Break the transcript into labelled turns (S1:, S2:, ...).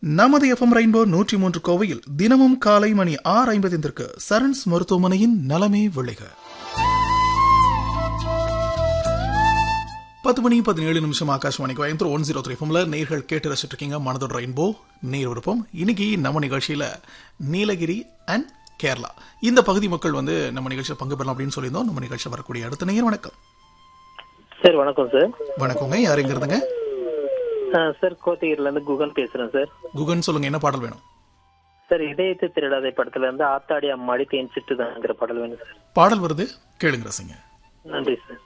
S1: நமது FM rainbow நூற்றி மூன்று கோவையில் தினமும் காலை மணி ஆறு ஐம்பதிற்கு சரண்ஸ் மருத்துவமனையின் நலமே விளைக பத்து மணி பதினேழு நிமிஷம் Akashvani Coimbatore one zero three ஃபம்ல நேர்கள் கேட்டு ரசிட்டு இருக்கீங்க மனதோட ரெயின்போ நேர் விருப்பம் இன்னைக்கு நம்ம நிகழ்ச்சியில நீலகிரி அண்ட் கேரளா இந்த பகுதி மக்கள் வந்து நம்ம நிகழ்ச்சியில் பங்கு பெறலாம் அப்படின்னு சொல்லியிருந்தோம் நம்ம நிகழ்ச்சி வரக்கூடிய அடுத்த நேயர் வணக்கம்
S2: சார் வணக்கம் சார்
S1: வணக்கங்க யாருங்கிறதுங்க
S2: ஆ, சார் கோத்தகிரில இருந்து குகன் பேசுறேன் சார்
S1: குகன் சொல்லுங்க என்ன பாடல் வேணும்
S2: சார் இதயத்தை திருடாதை படத்துல இருந்து ஆத்தாடி அம்மாடி தேன் சிட்டு தாங்கிற பாடல் வேணும் சார்
S1: பாடல் வருது கேளுங்க ரசிங்க
S2: நன்றி சார்